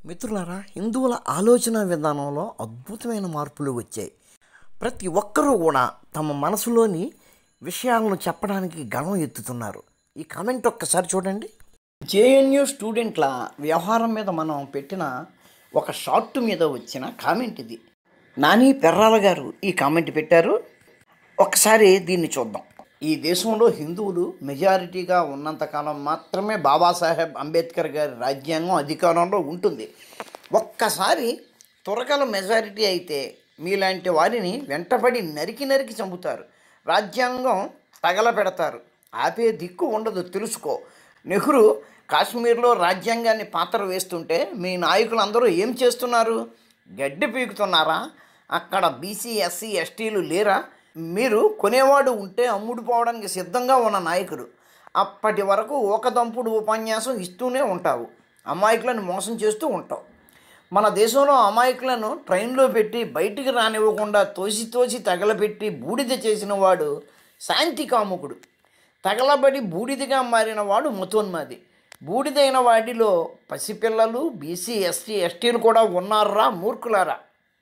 మిత్రులారా హిందువుల ఆలోచన విధానంలో అద్భుతమైన మార్పులు వచ్చాయి ప్రతి ఒక్కరూ కూడా తమ మనసులోని విషయాలను చెప్పడానికి గళం ఎత్తుతున్నారు ఈ కామెంట్ ఒక్కసారి చూడండి జేఎన్యూ స్టూడెంట్ల వ్యవహారం మీద మనం పెట్టిన ఒక షార్ట్ మీద వచ్చిన కామెంట్ ఇది నాని పెర్రాల గారు ఈ కామెంట్ పెట్టారు ఒకసారి దీన్ని చూద్దాం ఈ దేశంలో హిందువులు మెజారిటీగా ఉన్నంతకాలం మాత్రమే బాబాసాహెబ్ అంబేద్కర్ గారి రాజ్యాంగం అధికారంలో ఉంటుంది ఒక్కసారి త్వరకల మెజారిటీ అయితే మీలాంటి వారిని వెంటబడి నరికి నరికి చంపుతారు రాజ్యాంగం తగలపెడతారు ఆపే దిక్కు ఉండదు తెలుసుకో నెహ్రూ కాశ్మీర్లో రాజ్యాంగాన్ని పాత్ర వేస్తుంటే మీ నాయకులందరూ ఏం చేస్తున్నారు గడ్డి పీకుతున్నారా అక్కడ బీసీ ఎస్సీ ఎస్టీలు లేరా మీరు కొనేవాడు ఉంటే అమ్ముడుపోవడానికి సిద్ధంగా ఉన్న నాయకుడు అప్పటి వరకు ఒక దంపుడు ఉపన్యాసం ఇస్తూనే ఉంటావు అమాయకులను మోసం చేస్తూ ఉంటావు మన దేశంలో అమాయకులను ట్రైన్లో పెట్టి బయటికి రానివ్వకుండా తోసి తోసి తగలబెట్టి బూడిద చేసిన వాడు శాంతి కాముకుడు తగలబడి బూడిదగా మారిన వాడు మతోన్మాది బూడిదైన వాడిలో పసిపిల్లలు బీసీ ఎస్సీ ఎస్టీలు కూడా ఉన్నారా మూర్ఖులారా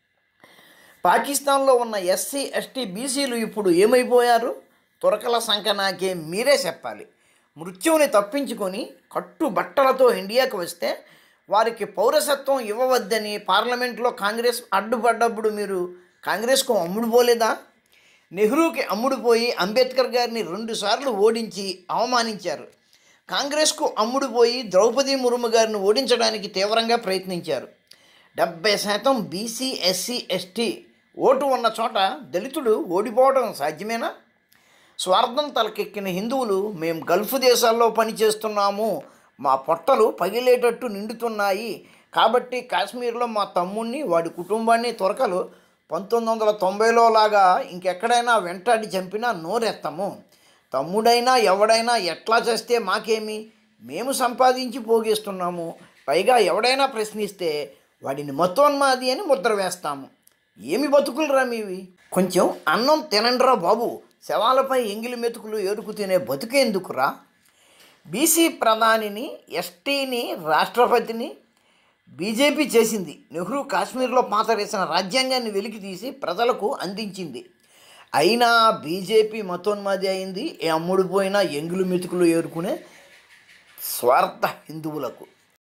పాకిస్తాన్లో ఉన్న ఎస్సీ ఎస్టీ బీసీలు ఇప్పుడు ఏమైపోయారు తురకల సంఖ్య నాకే మీరే చెప్పాలి మృత్యువుని తప్పించుకొని కట్టు బట్టలతో ఇండియాకు వస్తే వారికి పౌరసత్వం ఇవ్వవద్దని పార్లమెంట్లో కాంగ్రెస్ అడ్డుపడ్డప్పుడు మీరు కాంగ్రెస్కు అమ్ముడుపోలేదా నెహ్రూకి అమ్ముడుపోయి అంబేద్కర్ గారిని రెండుసార్లు ఓడించి అవమానించారు కాంగ్రెస్కు అమ్ముడుపోయి ద్రౌపది ముర్ము గారిని ఓడించడానికి తీవ్రంగా ప్రయత్నించారు డెబ్బై శాతం బీసీ ఎస్సీ ఎస్టీ ఓటు ఉన్న చోట దళితుడు ఓడిపోవడం సాధ్యమేనా స్వార్థం తలకెక్కిన హిందువులు మేము గల్ఫ్ దేశాల్లో పనిచేస్తున్నాము మా పొట్టలు పగిలేటట్టు నిండుతున్నాయి కాబట్టి కాశ్మీర్లో మా తమ్ముణ్ణి వాడి కుటుంబాన్ని త్వరకలు పంతొమ్మిది వందల తొంభైలో లాగా ఇంకెక్కడైనా వెంటాడి చంపినా నోరెత్తము తమ్ముడైనా ఎవడైనా ఎట్లా చేస్తే మాకేమి మేము సంపాదించి పోగేస్తున్నాము పైగా ఎవడైనా ప్రశ్నిస్తే వాడిని మతోన్మాది అని ముద్ర వేస్తాము ఏమి బతుకులురా మీవి కొంచెం అన్నం తినండిరా బాబు శవాలపై ఎంగిలి మెతుకులు ఏరుకు తినే బతుకేందుకురా బీసీ ప్రధానిని ఎస్టీని రాష్ట్రపతిని బీజేపీ చేసింది నెహ్రూ కాశ్మీర్లో పాతరేసిన రాజ్యాంగాన్ని వెలికి తీసి ప్రజలకు అందించింది అయినా బీజేపీ మతోన్మాది అయింది ఏ అమ్ముడుపోయినా ఎంగులు మెతుకులు ఏరుకునే స్వార్థ హిందువులకు